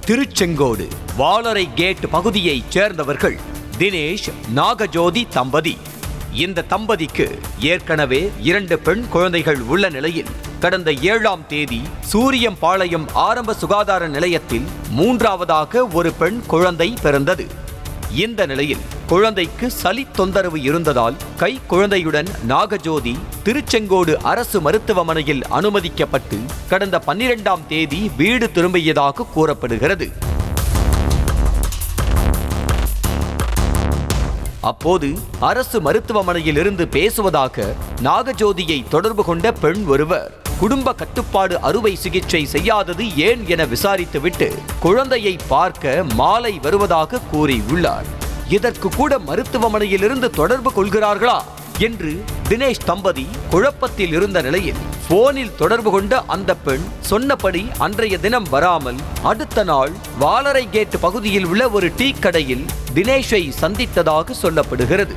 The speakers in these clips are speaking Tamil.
திருச்செங்கோடு வாளரை கேட் பகுதியைச் சேர்ந்தவர்கள் தினேஷ் நாகஜோதி தம்பதி இந்த தம்பதிக்கு ஏற்கனவே இரண்டு பெண் குழந்தைகள் உள்ள நிலையில் கடந்த ஏழாம் தேதி சூரியம்பாளையம் ஆரம்ப சுகாதார நிலையத்தில் மூன்றாவதாக ஒரு பெண் குழந்தை பிறந்தது இந்த நிலையில் குழந்தைக்கு சளி தொந்தரவு இருந்ததால் கை குழந்தையுடன் நாகஜோதி திருச்செங்கோடு அரசு மருத்துவமனையில் அனுமதிக்கப்பட்டு கடந்த பன்னிரெண்டாம் தேதி வீடு திரும்பியதாக கூறப்படுகிறது அப்போது அரசு மருத்துவமனையில் இருந்து பேசுவதாக நாகஜோதியை தொடர்பு கொண்ட பெண் ஒருவர் குடும்ப கட்டுப்பாடு அறுவை சிகிச்சை செய்யாதது ஏன் என விசாரித்துவிட்டு குழந்தையை பார்க்க மாலை வருவதாக கூறியுள்ளார் இதற்கு கூட மருத்துவமனையில் இருந்து தொடர்பு கொள்கிறார்களா என்று தினேஷ் தம்பதி குழப்பத்தில் இருந்த நிலையில் போனில் தொடர்பு கொண்ட அந்த பெண் சொன்னபடி அன்றைய தினம் வராமல் அடுத்த நாள் வாலரை கேட் பகுதியில் உள்ள ஒரு டீ கடையில் தினேஷை சந்தித்ததாக சொல்லப்படுகிறது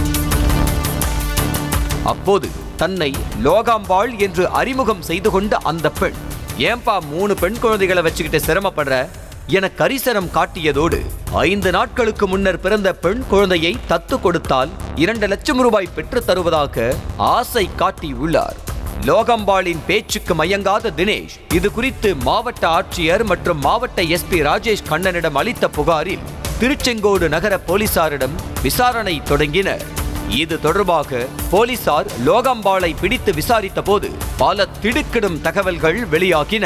அப்போது தன்னை லோகாம்பாள் என்று அறிமுகம் செய்து கொண்ட அந்த பெண் ஏன்பா மூணு பெண் குழந்தைகளை வச்சுக்கிட்டு சிரமப்படுற என கரிசனம் காட்டியதோடு ஐந்து நாட்களுக்கு முன்னர் பிறந்த பெண் குழந்தையை தத்து கொடுத்தால் இரண்டு லட்சம் ரூபாய் பெற்றுத் தருவதாக ஆசை காட்டியுள்ளார் லோகம்பாளின் பேச்சுக்கு மயங்காத தினேஷ் இது குறித்து மாவட்ட ஆட்சியர் மற்றும் மாவட்ட எஸ்பி ராஜேஷ் கண்ணனிடம் அளித்த புகாரில் திருச்செங்கோடு நகர போலீசாரிடம் விசாரணை தொடங்கினர் இது தொடர்பாக போலீசார் லோகம்பாளை பிடித்து விசாரித்த போது பல திடுக்கிடும் தகவல்கள் வெளியாகின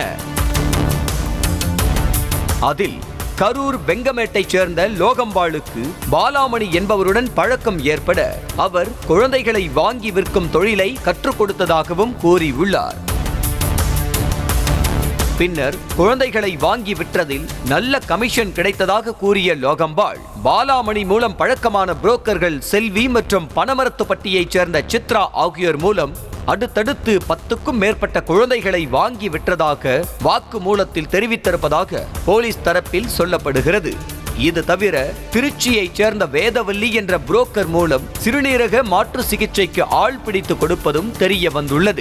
அதில் கரூர் வெங்கமேட்டைச் சேர்ந்த லோகம்பாளுக்கு பாலாமணி என்பவருடன் பழக்கம் ஏற்பட அவர் குழந்தைகளை வாங்கி விற்கும் தொழிலை கற்றுக் கொடுத்ததாகவும் கூறியுள்ளார் பின்னர் குழந்தைகளை வாங்கி விற்றதில் நல்ல கமிஷன் கிடைத்ததாக கூறிய லோகம்பாள் பாலாமணி மூலம் பழக்கமான புரோக்கர்கள் செல்வி மற்றும் பனமரத்துப்பட்டியைச் சேர்ந்த சித்ரா ஆகியோர் மூலம் அடுத்தடுத்து பத்துக்கும் மேற்பட்ட குழந்தைகளை வாங்கி விற்றதாக வாக்கு மூலத்தில் தெரிவித்திருப்பதாக போலீஸ் தரப்பில் சொல்லப்படுகிறது இது தவிர திருச்சியைச் சேர்ந்த வேதவல்லி என்ற புரோக்கர் மூலம் சிறுநீரக மாற்று சிகிச்சைக்கு ஆள் பிடித்து கொடுப்பதும் தெரிய வந்துள்ளது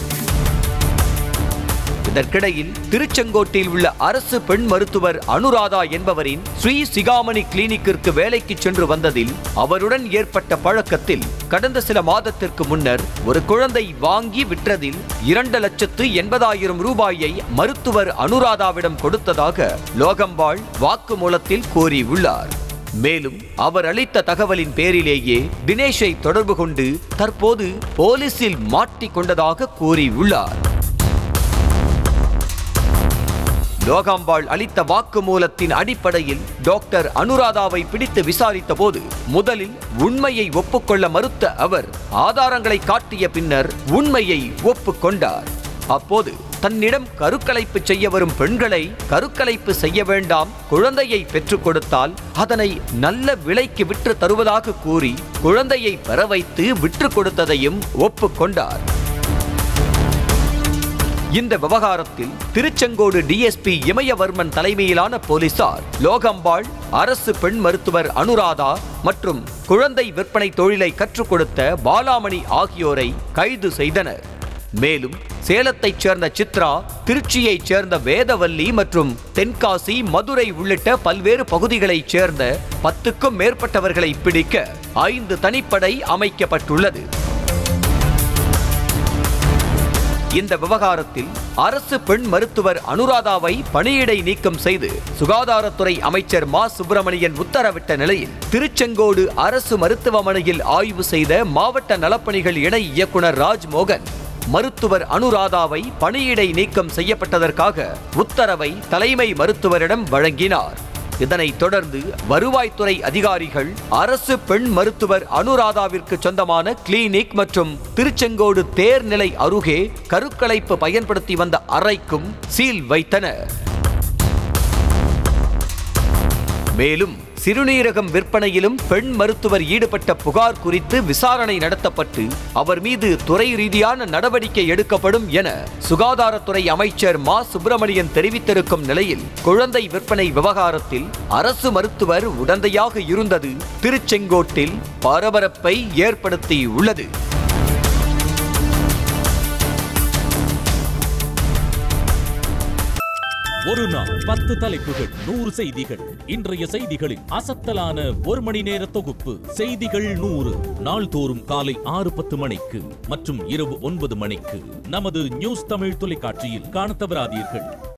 இதற்கிடையில் திருச்செங்கோட்டில் உள்ள அரசு பெண் மருத்துவர் அனுராதா என்பவரின் ஸ்ரீ சிகாமணி கிளினிக்கிற்கு வேலைக்கு சென்று வந்ததில் அவருடன் ஏற்பட்ட பழக்கத்தில் கடந்த சில மாதத்திற்கு முன்னர் ஒரு குழந்தை வாங்கி விற்றதில் இரண்டு லட்சத்து எண்பதாயிரம் ரூபாயை மருத்துவர் அனுராதாவிடம் கொடுத்ததாக லோகம்பாள் வாக்குமூலத்தில் கூறியுள்ளார் மேலும் அவர் அளித்த தகவலின் பேரிலேயே தினேஷை தொடர்பு கொண்டு தற்போது போலீசில் மாட்டிக் கொண்டதாக கூறியுள்ளார் லோகாம்பாள் அளித்த வாக்குமூலத்தின் அடிப்படையில் டாக்டர் அனுராதாவை பிடித்து விசாரித்த போது முதலில் உண்மையை ஒப்புக்கொள்ள மறுத்த அவர் ஆதாரங்களை காட்டிய பின்னர் உண்மையை ஒப்புக்கொண்டார் அப்போது தன்னிடம் கருக்கலைப்பு செய்ய வரும் பெண்களை கருக்கலைப்பு செய்ய வேண்டாம் குழந்தையை பெற்றுக் கொடுத்தால் அதனை நல்ல விலைக்கு விற்று தருவதாக கூறி குழந்தையை பெற வைத்து விற்று கொடுத்ததையும் ஒப்புக்கொண்டார் இந்த விவகாரத்தில் திருச்செங்கோடு டிஎஸ்பி இமயவர்மன் தலைமையிலான போலீசார் லோகம்பாள் அரசு பெண் மருத்துவர் அனுராதா மற்றும் குழந்தை விற்பனை தொழிலை கற்றுக் கொடுத்த பாலாமணி ஆகியோரை கைது செய்தனர் மேலும் சேலத்தைச் சேர்ந்த சித்ரா திருச்சியைச் சேர்ந்த வேதவல்லி மற்றும் தென்காசி மதுரை உள்ளிட்ட பல்வேறு பகுதிகளைச் சேர்ந்த பத்துக்கும் மேற்பட்டவர்களை பிடிக்க ஐந்து தனிப்படை அமைக்கப்பட்டுள்ளது இந்த விவகாரத்தில் அரசு பெண் மருத்துவர் அனுராதாவை பணியிடை நீக்கம் செய்து சுகாதாரத்துறை அமைச்சர் மா சுப்பிரமணியன் உத்தரவிட்ட நிலையில் திருச்செங்கோடு அரசு மருத்துவமனையில் ஆய்வு செய்த மாவட்ட நலப்பணிகள் இணை இயக்குனர் ராஜ்மோகன் மருத்துவர் அனுராதாவை பணியிடை நீக்கம் செய்யப்பட்டதற்காக உத்தரவை தலைமை மருத்துவரிடம் வழங்கினார் இதனைத் தொடர்ந்து வருவாய்த்துறை அதிகாரிகள் அரசு பெண் மருத்துவர் அனுராதாவிற்கு சொந்தமான கிளினிக் மற்றும் திருச்செங்கோடு தேர்நிலை அருகே கருக்கலைப்பு பயன்படுத்தி வந்த அறைக்கும் சீல் வைத்தனர் மேலும் சிறுநீரகம் விற்பனையிலும் பெண் மருத்துவர் ஈடுபட்ட புகார் குறித்து விசாரணை நடத்தப்பட்டு அவர் மீது துறை ரீதியான நடவடிக்கை எடுக்கப்படும் என சுகாதாரத்துறை அமைச்சர் மா சுப்பிரமணியன் தெரிவித்திருக்கும் நிலையில் குழந்தை விற்பனை விவகாரத்தில் அரசு மருத்துவர் உடந்தையாக இருந்தது திருச்செங்கோட்டில் பரபரப்பை ஏற்படுத்தியுள்ளது ஒரு நாள் பத்து தலைப்புகள் நூறு செய்திகள் இன்றைய செய்திகளின் அசத்தலான ஒரு மணி நேர தொகுப்பு செய்திகள் நூறு நாள்தோறும் காலை ஆறு பத்து மணிக்கு மற்றும் இரவு ஒன்பது மணிக்கு நமது நியூஸ் தமிழ் தொலைக்காட்சியில் காணத் தவறாதீர்கள்